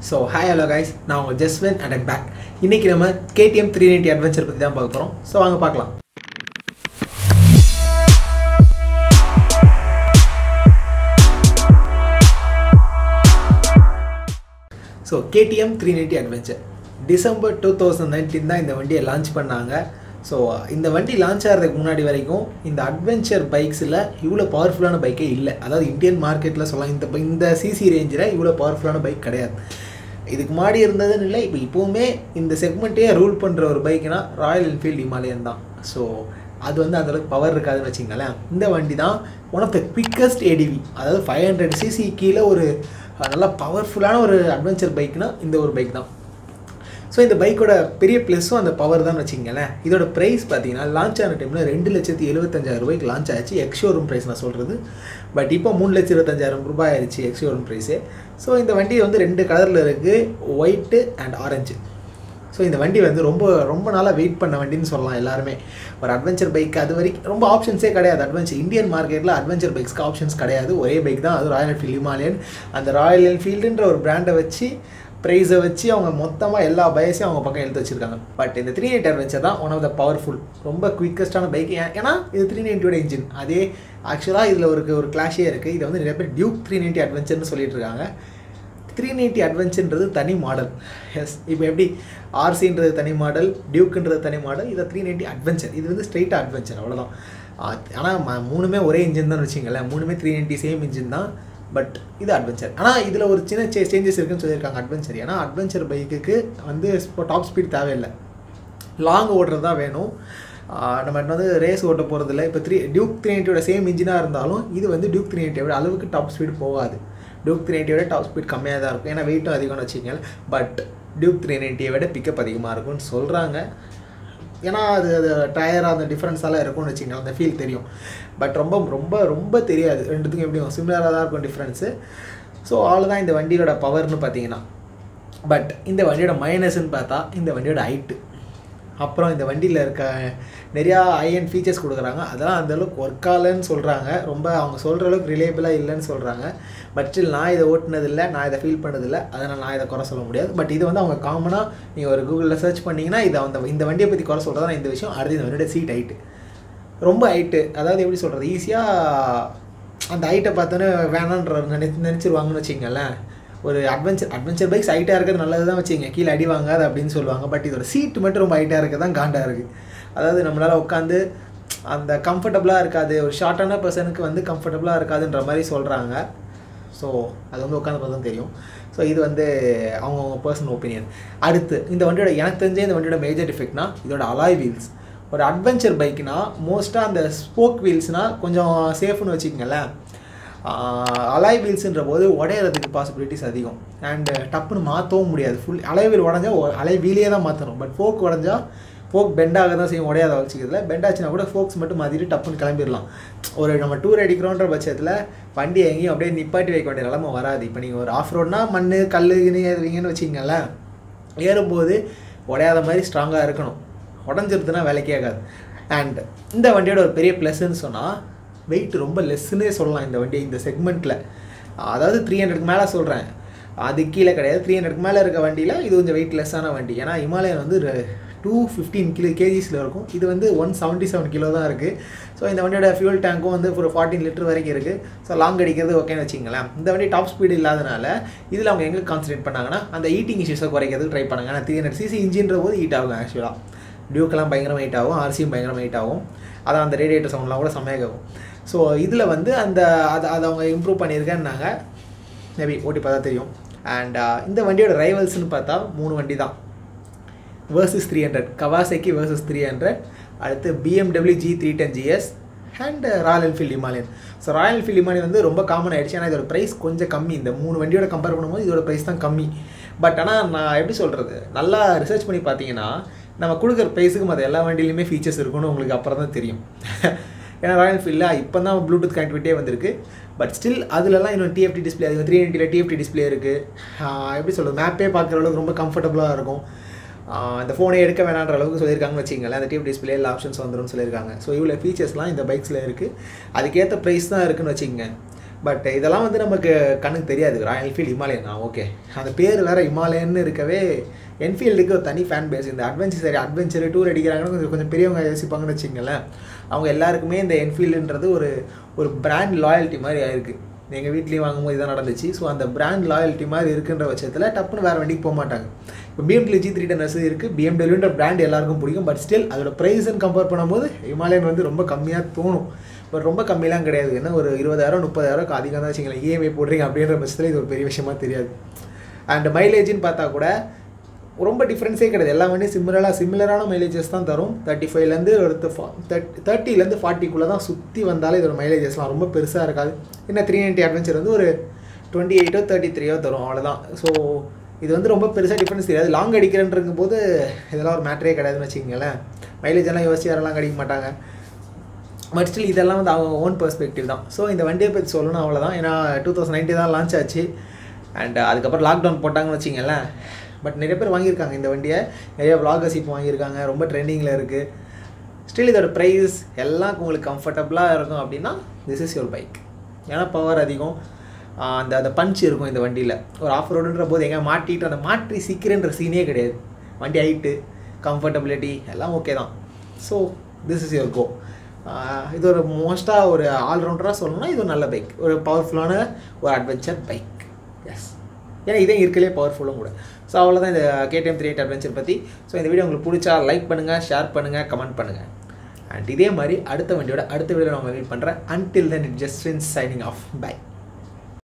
so hi hello guys நான் உங்கள் ஜஸ்வன் and back இன்றைக்கி நம்ம கேடிஎம் த்ரீ நைன்ட்டி அட்வென்ச்சர் பற்றி தான் பார்க்க போகிறோம் ஸோ வாங்க பார்க்கலாம் so KTM three ninety adventure December two thousand nineteen தான் இந்த வண்டியை லான்ச் பண்ணாங்க ஸோ இந்த வண்டி லான்ச் ஆகிறதுக்கு முன்னாடி வரைக்கும் இந்த அட்வென்ச்சர் பைக்ஸில் இவ்வளோ பவர்ஃபுல்லான பைக்கே இல்லை அதாவது இந்தியன் மார்க்கெட்டில் சொல்லலாம் இந்த இந்த சிசி ரேஞ்சில் இவ்வளோ பவர்ஃபுல்லான பைக் கிடையாது இதுக்கு முன்னாடி இருந்ததுன்னு இல்லை இப்போ இப்போவுமே இந்த செக்மெண்ட்டே ரூல் பண்ணுற ஒரு பைக்னா ராயல் என்ஃபீல்டு இமாலயன் தான் ஸோ அது வந்து அந்தளவுக்கு பவர் இருக்காதுன்னு வச்சிங்களேன் இந்த வண்டி தான் one of the quickest ATV அதாவது ஃபைவ் ஹண்ட்ரட் சிசி கீழே ஒரு நல்லா பவர்ஃபுல்லான ஒரு அட்வென்ச்சர் பைக்னா இந்த ஒரு பைக் தான் ஸோ இந்த பைக்கோட பெரிய ப்ளஸ்ஸும் அந்த பவர் தான் வச்சிங்களேன் இதோட ப்ரைஸ் பார்த்தீங்கன்னா லான்ச் ஆன டைமில் ரெண்டு லட்சத்தி எழுபத்தஞ்சாயிரம் ரூபாய்க்கு லான்ச் ஆச்சு எக்ஷோரூம் ப்ரைஸ் நான் சொல்கிறது பட் இப்போ மூணு லட்சம் இருபத்தஞ்சாயிரம் ரூபாய் ஆயிடுச்சு எக்ஷோரூம் ப்ரைஸு ஸோ இந்த வண்டி வந்து ரெண்டு கலரில் இருக்குது ஒயிட்டு அண்ட் ஆரஞ்சு ஸோ இந்த வண்டி வந்து ரொம்ப ரொம்ப நாளாக வெயிட் பண்ண வண்டின்னு சொல்லலாம் எல்லாருமே ஒரு அட்வென்ச்சர் பைக் அது வரைக்கும் ரொம்ப ஆப்ஷன்ஸே கிடையாது அட்வென்ச்சர் இந்தியன் மார்க்கெட்டில் அட்வென்ச்சர் பைக்ஸ்க்கு ஆப்ஷன்ஸ் கிடையாது ஒரே பைக் தான் அது ராயல் என்ஃபீல்டு ஹிமாலயன் அந்த ராயல் என்ஃபீல்டுன்ற ஒரு பிராண்டை வச்சு ப்ரைஸை வச்சு அவங்க மொத்தமாக எல்லா பயசையும் அவங்க பக்கம் எடுத்து வச்சிருக்காங்க பட் இந்த த்ரீ எயிட் அட்வென்ச்சர் தான் ஒன் ஆஃப் த பவர்ஃபுல் ரொம்ப குவிக்கஸ்டான பைக் ஏன்னா இது த்ரீ நைன்ட்டியோட இன்ஜின் அதே ஆக்சுவலாக இதில் ஒரு ஒரு கிளாஷே இருக்குது இதை வந்து நிறைய பேர் டியூக் த்ரீ நைன்ட்டி அட்வென்ச்சர்னு சொல்லிட்டு இருக்காங்க த்ரீ நைன்ட்டி அட்வென்ச்சர்ன்றது தனி மாடல் எஸ் இப்போ எப்படி ஆர்சின்றது தனி மாடல் டியூக்குன்றது தனி மாடல் இதை த்ரீ நைன்ட்டி அட்வென்ச்சர் இது வந்து ஸ்ட்ரெயிட்டாக அட்வென்ச்சர் அவ்வளோதான் ஆனால் மூணுமே ஒரே இன்ஜின் தான் வச்சிங்களேன் மூணுமே த்ரீ நைன்ட்டி சேம் இன்ஜின் தான் பட் இது அட்வென்ச்சர் ஆனால் இதில் ஒரு சின்ன சே சேஞ்சஸ் இருக்குன்னு சொல்லியிருக்காங்க அட்வென்ச்சர் ஏன்னா அட்வென்ச்சர் பைக்குக்கு வந்து இப்போ டாப் ஸ்பீட் தேவையில்லை லாங் ஓடுறது தான் வேணும் நம்ம வந்து ரேஸ் ஓட்ட போகிறதில்ல இப்போ த்ரீ டியூக் த்ரீ நைன்ட்டியோட சேம் இன்ஜினாக இருந்தாலும் இது வந்து டியூக் த்ரீ நைன்ட்டியோட அளவுக்கு டாப் ஸ்பீட் போகாது டியூக் த்ரீ நைன்ட்டியோட டாப் ஸ்பீட் கம்மியாக தான் இருக்கும் ஏன்னா வெயிட்டும் அதிகம்னு வச்சுக்கோங்க பட் டியூக் த்ரீ நைன்ட்டியை விட பிக்கப் அதிகமாக இருக்கும்னு சொல்கிறாங்க ஏன்னா அது அது டயர் அந்த டிஃப்ரென்ஸாலாம் இருக்கும்னு வச்சுக்கோங்க அந்த ஃபீல் தெரியும் பட் ரொம்ப ரொம்ப ரொம்ப தெரியாது ரெண்டுத்துக்கும் எப்படியும் சிமிலராக தான் இருக்கும் டிஃப்ரென்ஸு ஸோ அவ்வளோதான் இந்த வண்டியோட பவர்னு பார்த்தீங்கன்னா பட் இந்த வண்டியோட மைனஸ்ன்னு பார்த்தா இந்த வண்டியோட ஹைட்டு அப்புறம் இந்த வண்டியில் இருக்க நிறையா ஐஎன் ஃபீச்சர்ஸ் கொடுக்குறாங்க அதெல்லாம் அந்தளவுக்கு ஒர்க் ஆகலைன்னு சொல்கிறாங்க ரொம்ப அவங்க சொல்கிற அளவுக்கு ரிலேபிளாக இல்லைன்னு சொல்கிறாங்க பட் ஸ்டில் நான் இதை ஓட்டினதில்லை நான் இதை ஃபீல் பண்ணதில்லை அதனால் நான் இதை குறை சொல்ல முடியாது பட் இது வந்து அவங்க காமனாக நீங்கள் ஒரு கூகுளில் சர்ச் பண்ணிங்கன்னா இதை அந்த இந்த வண்டியை பற்றி குறை சொல்கிறதா இந்த விஷயம் அடுத்து இந்த வண்டியோட சீட் ஹைட்டு ரொம்ப ஹைட்டு அதாவது எப்படி சொல்கிறது ஈஸியாக அந்த ஹைட்டை பார்த்தோன்னே வேணான்ற நினை நினச்சிருவாங்கன்னு வச்சிங்களேன் ஒரு அட்வென்ச்சர் அட்வென்ச்சர் பைக்ஸ் ஹைட்டாக இருக்கிறது நல்லது தான் வச்சுங்க கீழே அடி வாங்காது அப்படின்னு சொல்லுவாங்க பட் இதோட சீட்டு மட்டும் ரொம்ப ஹைட்டாக இருக்க தான் காண்டாக இருக்குது அதாவது நம்மளால் உட்காந்து அந்த கம்ஃபர்டபுளாக இருக்காது ஒரு ஷார்ட்டான பர்சனுக்கு வந்து கம்ஃபர்டபுளாக இருக்காதுன்ற மாதிரி சொல்கிறாங்க ஸோ அது வந்து உட்காந்து பார்த்தா தெரியும் ஸோ இது வந்து அவங்கவுங்க பர்சனல் ஒப்பீனியன் அடுத்து இந்த வண்டியோட எனக்கு தெரிஞ்ச இந்த வண்டியோட மேஜர் டிஃபெக்ட்னா இதோட அலாய் வீல்ஸ் ஒரு அட்வென்ச்சர் பைக்னா மோஸ்ட்டாக அந்த ஸ்போக் வீல்ஸ்னால் கொஞ்சம் சேஃப்னு வச்சுக்கோங்களேன் அலாய் வீல்ஸுன்ற போது உடையிறதுக்கு பாசிபிலிட்டிஸ் அதிகம் அண்டு டப்புன்னு மாற்றவும் முடியாது ஃபுல் அலாய் வீல் உடஞ்சா அலாய் வீலே தான் மாற்றணும் பட் ஃபோக் உடஞ்சா ஃபோக் பெண்டாக தான் செய்யும் உடையாத வச்சுக்கிறதுல பெண்டாச்சுன்னா கூட ஃபோக்ஸ் மட்டும் மாற்றிட்டு டப்புன்னு கிளம்பிடலாம் ஒரு நம்ம டூர் அடிக்கிறோன்ற பட்சத்தில் வண்டி எங்கேயும் அப்படியே நிப்பாட்டி வைக்க வேண்டிய நிலமை வராது இப்போ நீங்கள் ஒரு ஆஃப் ரோட்னா மண் கல்லுன்னு ஏறுவீங்கன்னு வச்சிங்களேன் ஏறும்போது உடையாத மாதிரி ஸ்ட்ராங்காக இருக்கணும் உடஞ்சிருதுன்னா வேலைக்கே ஆகாது அண்ட் இந்த வண்டியோட ஒரு பெரிய ப்ளஸ்ன்னு சொன்னால் வெயிட் ரொம்ப லெஸ்ஸுன்னே சொல்லலாம் இந்த வண்டி இந்த செக்மெண்ட்டில் அதாவது த்ரீ ஹண்ட்ரட்க்கு மேலே சொல்கிறேன் அது கீழே கிடையாது த்ரீ ஹண்ட்ரட்க்கு மேலே இருக்க வண்டியில் இது கொஞ்சம் வெயிட் லெஸ்ஸான வண்டி ஏன்னா ஹிமாலயன் வந்து டூ ஃபிஃப்டீன் கிலோ கேஜிஸில் இருக்கும் இது வந்து ஒன் செவன்ட்டி செவன் கிலோ தான் இருக்குது ஸோ இந்த வண்டியோட ஃபியூல் டேங்க்கும் வந்து ஒரு ஃபார்ட்டின் லிட்டர் வரைக்கும் இருக்குது ஸோ லாங் அடிக்கிறது ஓகேன்னு வச்சிங்களேன் இந்த வண்டி டாப் ஸ்பீடு இல்லாதனால இதில் அவங்க எங்கே கான்சன்ட்ரேட் பண்ணாங்கன்னா அந்த ஈட்டிங் இஷ்யூஸை குறைக்கிறதுக்கு ட்ரை பண்ணாங்க ஏன்னா த்ரீ ஹண்ட்ரட் சிசி இன்ஜின்ற போது ஹீட் ஆகும் ஆக்சுவலாக டியூக்கெல்லாம் பயங்கரமாக ஹீட் ஆகும் ஆர்சியும் பயங்கரமாக ஹீட் ஆகும் அதான் அந்த ரேடியேட்டர் சவுண்ட்லாம் கூட செம்மையாக ஆகும் ஸோ இதில் வந்து அந்த அதை அதை அவங்க இம்ப்ரூவ் பண்ணியிருக்கேன்னாங்க மேபி ஓட்டி பார்த்தா தெரியும் அண்ட் இந்த வண்டியோட ரைவல்ஸ்னு பார்த்தா மூணு வண்டி தான் வேர்சஸ் த்ரீ ஹண்ட்ரட் கவாசைக்கு வேர்சஸ் த்ரீ ஹண்ட்ரட் அடுத்து BMW G three ten GS and Royal Enfield Himalayan so Royal Enfield Himalayan வந்து ரொம்ப காமன் ஆகிடுச்சு ஆனால் இதோட ப்ரைஸ் கொஞ்சம் கம்மி இந்த மூணு வண்டியோட கம்பேர் பண்ணும்போது இதோட ப்ரைஸ் தான் கம்மி பட் ஆனால் நான் எப்படி சொல்கிறது நல்லா ரிசர்ச் பண்ணி பார்த்தீங்கன்னா நம்ம கொடுக்குற ப்ரைஸுக்கு மற்ற எல்லா வண்டியிலையுமே ஃபீச்சர்ஸ் இருக்குன்னு உங்களுக்கு அப்புறம் தான் தெரியும் ஏன்னா ராயல் என்ஃபீல்டில் இப்போ தான் ப்ளூடூத் கனெக்டிவிட்டியே வந்திருக்கு பட் ஸ்டில் அதுலலாம் இன்னும் டிஎஃப்டி டிஸ்பிளே அது த்ரீ நைன்ட்டியில் டிஎஃப்டி டிஸ்பிளே இருக்குது எப்படி சொல்கிறது மேப்பே பார்க்குற அளவுக்கு ரொம்ப கம்ஃபர்டபுளாக இருக்கும் இந்த ஃபோனே எடுக்க வேணான்ற அளவுக்கு சொல்லியிருக்காங்கன்னு வச்சிங்களேன் அந்த டிஎஃப் டிஸ்பிளே எல்லா ஆப்ஷன்ஸ் வந்துடும் சொல்லியிருக்காங்க ஸோ இவ்வளோ ஃபீச்சர்ஸ்லாம் இந்த பைக்ஸில் இருக்குது அதுக்கேற்ற ப்ரைஸ் தான் இருக்குன்னு வச்சுக்கோங்க பட் இதெல்லாம் வந்து நமக்கு கண்ணுக்கு தெரியாது ராயல் என்ஃபீல்டு ஹிமாலயன் ஓகே அந்த பேர் வேறு ஹிமாலயன்னு இருக்கவே என்ஃபீல்டுக்கு ஒரு தனி ஃபேன் பேஸ் இந்த அட்வென்ச்சர் சரி அட்வென்ச்சர் டூர் அடிக்கிறாங்கன்னு கொஞ்சம் கொஞ்சம் பெரியவங்க யோசிப்பாங்கன்னு வச்சுங்களேன் அவங்க எல்லாருக்குமே இந்த என்ஃபீல்டுன்றது ஒரு ஒரு பிராண்ட் லாயல்ட்டி மாதிரி ஆயிருக்கு எங்கள் வீட்லேயும் வாங்கும்போது இதான் நடந்துச்சு ஸோ அந்த பிராண்ட் லாயல்ட்டி மாதிரி இருக்குன்ற பட்சத்தில் டப்புன்னு வேறு வண்டிக்கு போக மாட்டாங்க இப்போ BMW G three ten S இருக்குது பிஎம்டபிள்யூன்ற பிராண்ட் எல்லாருக்கும் பிடிக்கும் பட் ஸ்டில் அதோட ப்ரைஸ்ன்னு கம்பேர் பண்ணும்போது ஹிமாலயன் வந்து ரொம்ப கம்மியாக தோணும் பட் ரொம்ப கம்மியெலாம் கிடையாது என்ன ஒரு இருபதாயிரம் முப்பதாயிரம் அதிகம் தான் வச்சுங்களேன் இஎம்ஐ போடுறீங்க அப்படின்ற பட்சத்தில் இது ஒரு பெரிய விஷயமா தெரியாது அண்ட் மைலேஜ்னு பார்த்தா கூட ரொம்ப டிஃப்ரென்ஸே கிடையாது எல்லா வண்டியும் சிமிலராக சிமிலரான மைலேஜஸ் தான் தரும் தேர்ட்டி ஃபைவ்லேருந்து ஒரு தேர்ட்டி தேர்ட்டிலேருந்து ஃபார்ட்டிக்குள்ளே தான் சுற்றி வந்தாலும் இதோட மைலேஜஸ்லாம் ரொம்ப பெருசாக இருக்காது என்ன த்ரீ நைன்ட்டி அட்வென்ச்சர் வந்து ஒரு டுவெண்ட்டி எயிட்டோ தேர்ட்டி த்ரீயோ தரும் அவ்வளோதான் ஸோ இது வந்து ரொம்ப பெருசாக டிஃப்ரென்ஸ் தெரியாது லாங் அடிக்கிறேன்றங்கும் போது இதெல்லாம் ஒரு மேட்டரே கிடையாதுன்னு வச்சுக்கங்களேன் மைலேஜ் எல்லாம் யோசிச்சு யாரெல்லாம் அடிக்க மாட்டாங்க பட் ஸ்டில் இதெல்லாம் வந்து அவங்க ஓன் பெர்ஸ்பெக்டிவ் தான் ஸோ இந்த வண்டியை பற்றி சொல்லணும் அவ்வளோதான் ஏன்னா டூ தௌசண்ட் நைன்ட்டி தான் லான்ச் ஆச்சு அண்ட் அதுக்கப்புறம் லாக்டவுன் போட்டாங்கன்னு வச்சிங்களேன் பட் நிறைய பேர் வாங்கியிருக்காங்க இந்த வண்டியை நிறைய vloggers இப்போ வாங்கியிருக்காங்க ரொம்ப ட்ரெண்டிங்கில் இருக்குது ஸ்டில் இதோட ப்ரைஸ் எல்லாம் உங்களுக்கு கம்ஃபர்டபுளாக இருக்கும் அப்படின்னா திஸ் இஸ் யுவர் பைக் ஏன்னா பவர் அதிகம் ஆஹ் அந்த அந்த பஞ்ச் இருக்கும் இந்த வண்டியில் ஒரு ஆஃப் ரோடுன்ற போது எங்கே மாட்டிட்டு அந்த மாற்றி சீக்கிரன்ற சீனே கிடையாது வண்டி ஹைட்டு கம்ஃபர்டபிலிட்டி எல்லாம் ஓகே தான் so this is your go இது ஒரு மோஸ்ட்டாக ஒரு ஆல்ரவுண்டராக சொல்லணும்னா இது ஒரு நல்ல பைக் ஒரு பவர்ஃபுல்லான ஒரு அட்வென்ச்சர் பைக் எஸ் ஏன்னா இதே இருக்கலே பவர்ஃபுல்லும் கூட ஸோ அவ்வளோதான் இந்த கேடிஎம் த்ரீ எயிட் அட்வென்ச்சர் பற்றி ஸோ இந்த வீடியோ உங்களுக்கு பிடிச்சா லைக் பண்ணுங்கள் ஷேர் பண்ணுங்கள் கமெண்ட் பண்ணுங்கள் அண்ட் இதே மாதிரி அடுத்த வண்டியோட அடுத்த வீடியோ நான் மீட் பண்ணுறேன் until then it just signing off by